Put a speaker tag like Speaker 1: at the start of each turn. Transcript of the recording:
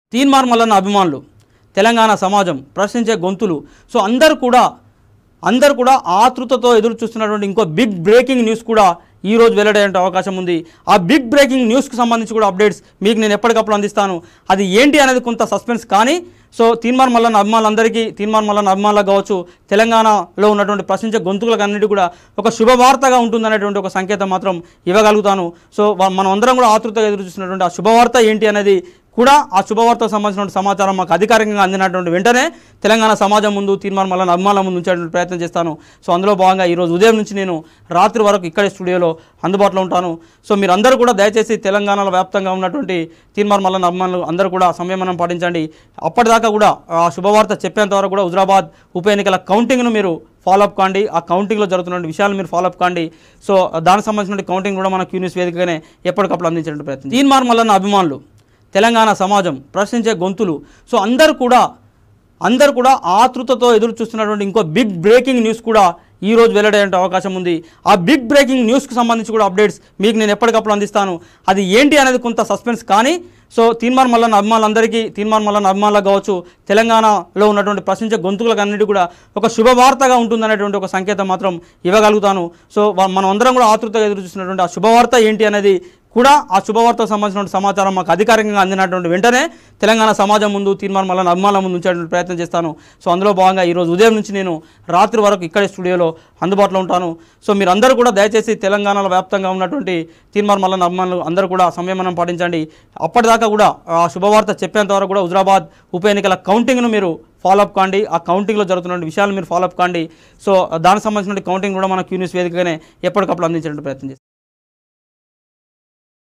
Speaker 1: తీన్మార్ మల్లన్న అభిమానులు తెలంగాణ సమాజం ప్రశ్నించే గొంతులు సో అందరూ కూడా అందరూ కూడా ఆతృతతో ఎదురు చూస్తున్నటువంటి ఇంకో బిగ్ బ్రేకింగ్ న్యూస్ కూడా ఈ రోజు వెల్లడే అవకాశం ఉంది ఆ బిగ్ బ్రేకింగ్ న్యూస్కి సంబంధించి కూడా అప్డేట్స్ మీకు నేను ఎప్పటికప్పుడు అందిస్తాను అది ఏంటి అనేది కొంత సస్పెన్స్ కానీ సో తీన్మార్ మల్లన్న అభిమానులందరికీ తీన్మార్ మల్లన్న అభిమానులకు కావచ్చు తెలంగాణలో ఉన్నటువంటి ప్రశ్నించే గొంతులకు అన్నిటి కూడా ఒక శుభవార్తగా ఉంటుందనేటువంటి ఒక సంకేతం మాత్రం ఇవ్వగలుగుతాను సో వా- మనం అందరం కూడా ఆతృతగా ఎదురు చూస్తున్నటువంటి ఆ శుభవార్త ఏంటి అనేది కూడా ఆ శుభవార్తకు సంబంధించిన సమాచారం మాకు అధికారికంగా అందినటువంటి వెంటనే తెలంగాణ సమాజం ముందు తీర్మానం వల్ల అభిమానుల ముందు ఉంచేటువంటి ప్రయత్నం చేస్తాను సో అందులో భాగంగా ఈరోజు ఉదయం నుంచి నేను రాత్రి వరకు ఇక్కడే స్టూడియోలో అందుబాటులో ఉంటాను సో మీరు అందరూ కూడా దయచేసి తెలంగాణలో వ్యాప్తంగా ఉన్నటువంటి తీర్మార్ మల్లన్న అభిమానులు అందరూ కూడా సంయమనం పాటించండి అప్పటిదాకా కూడా ఆ శుభవార్త చెప్పేంత వరకు కూడా హుజరాబాద్ ఉప ఎన్నికల కౌంటింగ్ను మీరు ఫాలోఅప్ కాండి ఆ కౌంటింగ్లో జరుగుతున్న విషయాలు మీరు ఫాలోఅప్ కాండి సో దానికి సంబంధించిన కౌంటింగ్ కూడా మన క్యూన్యూస్ వేదికగానే ఎప్పటికప్పుడు అందించేటువంటి ప్రయత్నం తీన్మార్ మల్లన్న అభిమానులు తెలంగాణ సమాజం ప్రశ్నించే గొంతులు సో అందరూ కూడా అందరూ కూడా ఆతృతతో ఎదురు చూస్తున్నటువంటి ఇంకో బిగ్ బ్రేకింగ్ న్యూస్ కూడా ఈ రోజు వెల్లడే అవకాశం ఉంది ఆ బిగ్ బ్రేకింగ్ న్యూస్కి సంబంధించి కూడా అప్డేట్స్ మీకు నేను ఎప్పటికప్పుడు అందిస్తాను అది ఏంటి అనేది కొంత సస్పెన్స్ కానీ సో తీన్మార్ మల్లన్న అభిమానులందరికీ తీన్మార్ మల్లన్న అభిమానులకు కావచ్చు తెలంగాణలో ఉన్నటువంటి ప్రశ్నించే గొంతులకు అన్నిటి కూడా ఒక శుభవార్తగా ఉంటుందనేటువంటి ఒక సంకేతం మాత్రం ఇవ్వగలుగుతాను సో వా- మనం అందరం కూడా ఆతృతగా ఎదురు చూస్తున్నటువంటి ఆ శుభవార్త ఏంటి అనేది కూడా ఆ శుభవార్తకు సంబంధించిన సమాచారం మాకు అధికారికంగా అందినటువంటి వెంటనే తెలంగాణ సమాజం ముందు తీర్మానం వల్ల అభిమానుల ముందు ఉంచేటువంటి ప్రయత్నం చేస్తాను సో అందులో భాగంగా ఈరోజు ఉదయం నుంచి నేను రాత్రి వరకు ఇక్కడే స్టూడియోలో అందుబాటులో ఉంటాను సో మీరు అందరూ కూడా దయచేసి తెలంగాణలో వ్యాప్తంగా ఉన్నటువంటి తీర్మానం వల్ల అభిమానులు అందరూ కూడా సంయమనం పాటించండి అప్పటిదాకా కూడా ఆ శుభవార్త చెప్పేంత వరకు కూడా హుజరాబాద్ ఉప ఎన్నికల కౌంటింగ్ను మీరు ఫాలోఅప్ కాండి ఆ కౌంటింగ్లో జరుగుతున్న విషయాలు మీరు ఫాలోఅప్ కాండి సో దానికి సంబంధించిన కౌంటింగ్ కూడా మన క్యూన్యూస్ వేదికగానే ఎప్పటికప్పుడు అందించేటువంటి ప్రయత్నం చేస్తాం